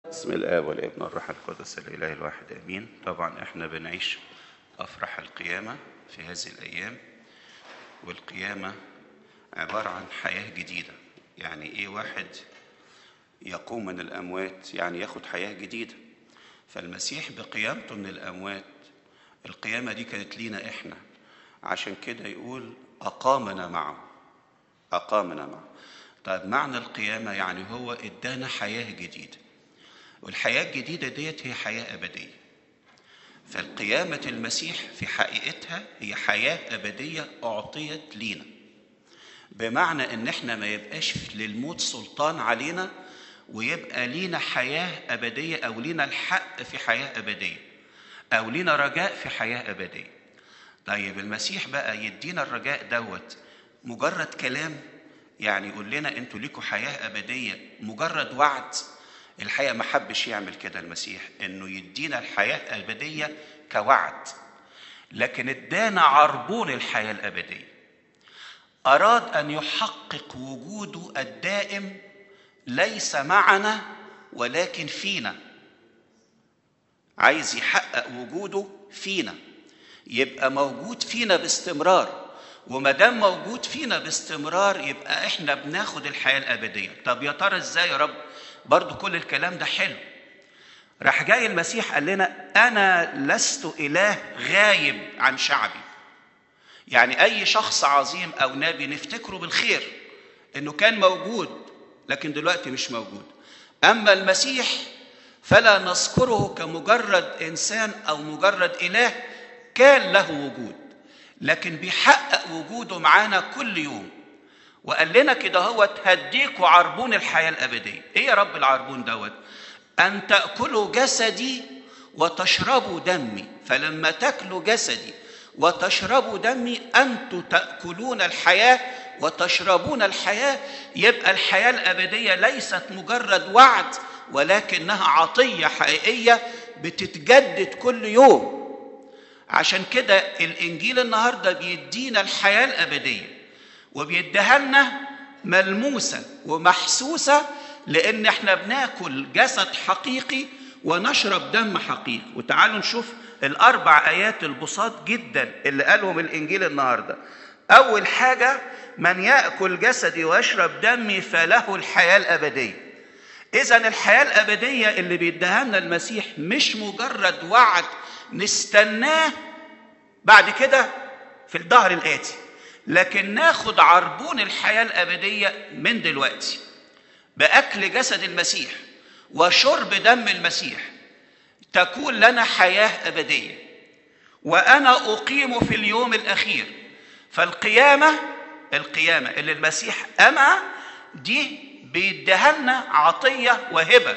بسم الآب والابن والروح القدس الإله الواحد آمين طبعا احنا بنعيش أفراح القيامة في هذه الأيام والقيامة عبارة عن حياة جديدة يعني إيه واحد يقوم من الأموات يعني ياخد حياة جديدة فالمسيح بقيامته من الأموات القيامة دي كانت لينا إحنا عشان كده يقول أقامنا معه أقامنا معه طيب معنى القيامة يعني هو إدانا حياة جديدة والحياة الجديدة ديت هي حياة أبدية فالقيامة المسيح في حقيقتها هي حياة أبدية أعطيت لينا بمعنى إن إحنا ما يبقاش للموت سلطان علينا ويبقى لينا حياة أبدية أو لينا الحق في حياة أبدية أو لينا رجاء في حياة أبدية طيب المسيح بقى يدينا الرجاء دوت مجرد كلام يعني يقول لنا انتوا ليكوا حياة أبدية مجرد وعد الحقيقة ما حبش يعمل كده المسيح انه يدينا الحياة الأبدية كوعد لكن ادانا عربون الحياة الأبدية أراد أن يحقق وجوده الدائم ليس معنا ولكن فينا عايز يحقق وجوده فينا يبقى موجود فينا باستمرار وما دام موجود فينا باستمرار يبقى احنا بناخد الحياه الابديه طب يا ترى ازاي يا رب برضو كل الكلام ده حلو راح جاي المسيح قال لنا انا لست اله غايب عن شعبي يعني اي شخص عظيم او نبي نفتكره بالخير انه كان موجود لكن دلوقتي مش موجود اما المسيح فلا نذكره كمجرد انسان او مجرد اله كان له وجود لكن بيحقق وجوده معانا كل يوم وقال لنا كده هو هديكوا عربون الحياة الأبدية إيه يا رب العربون دوت أن تأكلوا جسدي وتشربوا دمي فلما تاكلوا جسدي وتشربوا دمي أنتم تأكلون الحياة وتشربون الحياة يبقى الحياة الأبدية ليست مجرد وعد ولكنها عطية حقيقية بتتجدد كل يوم عشان كده الانجيل النهارده بيدينا الحياه الابديه وبيديها لنا ملموسه ومحسوسه لان احنا بناكل جسد حقيقي ونشرب دم حقيقي وتعالوا نشوف الاربع ايات البساط جدا اللي قالهم الانجيل النهارده اول حاجه من ياكل جسدي ويشرب دمي فله الحياه الابديه اذا الحياه الابديه اللي بيديها لنا المسيح مش مجرد وعد نستناه بعد كده في الظهر الآتي لكن ناخد عربون الحياة الأبدية من دلوقتي بأكل جسد المسيح وشرب دم المسيح تكون لنا حياة أبدية وأنا أقيم في اليوم الأخير فالقيامة القيامة اللي المسيح أما دي بيديها لنا عطية وهبة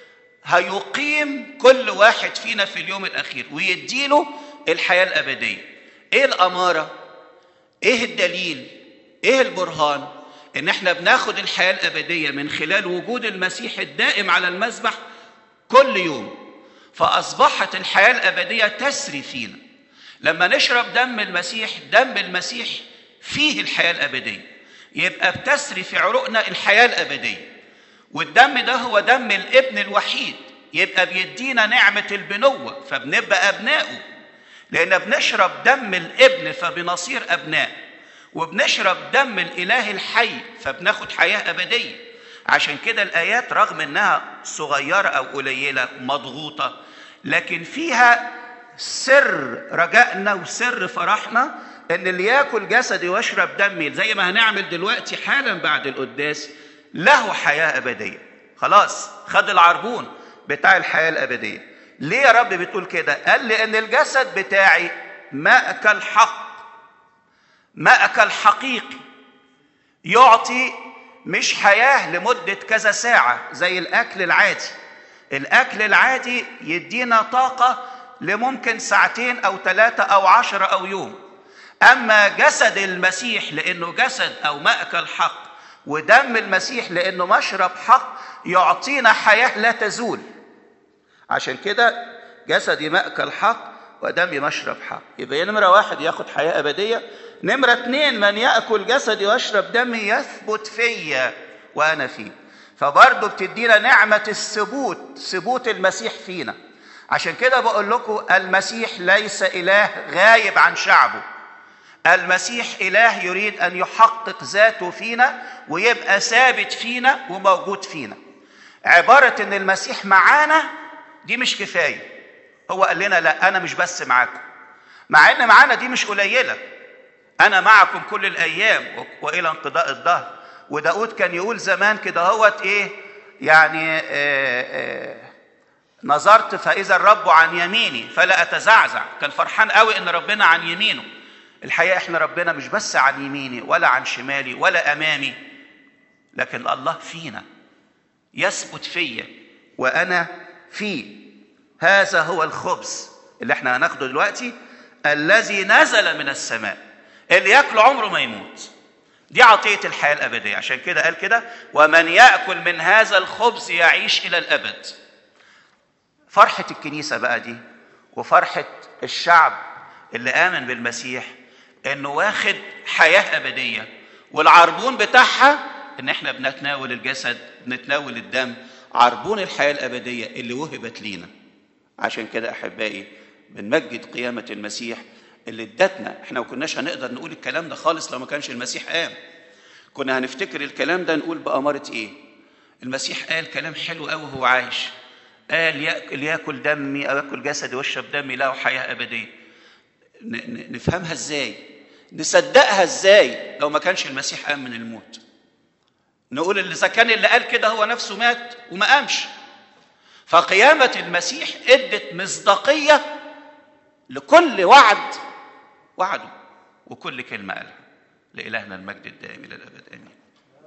هيقيم كل واحد فينا في اليوم الأخير ويديله الحياة الأبدية إيه الأمارة؟ إيه الدليل؟ إيه البرهان؟ إن إحنا بناخد الحياة الأبدية من خلال وجود المسيح الدائم على المذبح كل يوم فأصبحت الحياة الأبدية تسري فينا لما نشرب دم المسيح دم المسيح فيه الحياة الأبدية يبقى بتسري في عروقنا الحياة الأبدية والدم ده هو دم الابن الوحيد يبقى بيدينا نعمة البنوة فبنبقى أبنائه لأن بنشرب دم الابن فبنصير أبناء وبنشرب دم الإله الحي فبناخد حياة أبدية عشان كده الآيات رغم إنها صغيرة أو قليلة مضغوطة لكن فيها سر رجائنا وسر فرحنا إن اللي ياكل جسدي ويشرب دمي زي ما هنعمل دلوقتي حالا بعد القداس له حياة أبدية خلاص خد العربون بتاع الحياة الأبدية ليه يا رب بتقول كده قال لأن الجسد بتاعي مأكل حق مأكل حقيقي يعطي مش حياة لمدة كذا ساعة زي الأكل العادي الأكل العادي يدينا طاقة لممكن ساعتين أو ثلاثة أو عشرة أو يوم أما جسد المسيح لأنه جسد أو مأكل حق ودم المسيح لانه مشرب حق يعطينا حياه لا تزول عشان كده جسدي ماكل حق ودمي مشرب حق يبقى نمرة واحد ياخد حياة أبدية نمرة اتنين من يأكل جسدي ويشرب دمي يثبت فيا وأنا فيه فبرضه بتدينا نعمة الثبوت ثبوت المسيح فينا عشان كده بقول لكم المسيح ليس إله غايب عن شعبه المسيح إله يريد أن يحقق ذاته فينا ويبقى ثابت فينا وموجود فينا عبارة إن المسيح معانا دي مش كفاية هو قال لنا لا أنا مش بس معاكم مع إن معانا دي مش قليلة أنا معكم كل الأيام وإلى انقضاء الدهر وداود كان يقول زمان كده هوت إيه يعني آآ آآ نظرت فإذا الرب عن يميني فلا أتزعزع كان فرحان قوي إن ربنا عن يمينه الحقيقة إحنا ربنا مش بس عن يميني ولا عن شمالي ولا أمامي لكن الله فينا يثبت فيا وأنا فيه هذا هو الخبز اللي احنا هناخده دلوقتي الذي نزل من السماء اللي ياكله عمره ما يموت دي عطية الحياة الأبدية عشان كده قال كده ومن يأكل من هذا الخبز يعيش إلى الأبد فرحة الكنيسة بقى دي وفرحة الشعب اللي آمن بالمسيح إنه واخد حياة أبدية والعربون بتاعها إن إحنا بنتناول الجسد بنتناول الدم عربون الحياة الأبدية اللي وهبت لينا عشان كده أحبائي بنمجد قيامة المسيح اللي ادتنا احنا ما كناش هنقدر نقول الكلام ده خالص لو ما كانش المسيح قام كنا هنفتكر الكلام ده نقول بأمارة ايه المسيح قال كلام حلو قوي وهو عايش قال ياكل ياكل دمي او ياكل جسدي ويشرب دمي له حياه ابديه نفهمها ازاي نصدقها ازاي لو ما كانش المسيح قام من الموت نقول اللي اذا كان اللي قال كده هو نفسه مات وما قامش فقيامه المسيح ادت مصداقيه لكل وعد وعده وكل كلمه قالها لالهنا المجد الدائم الى الابد امين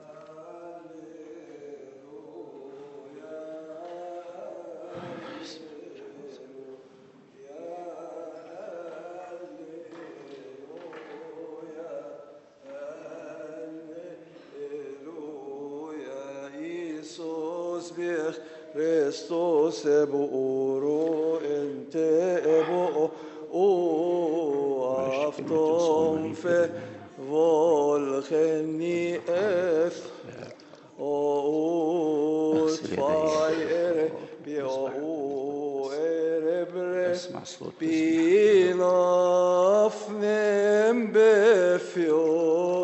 Kristus ebo oro inte ebo o afton fe volgen i eth o utfire bi o erebre اسمع صوت binafnem befjor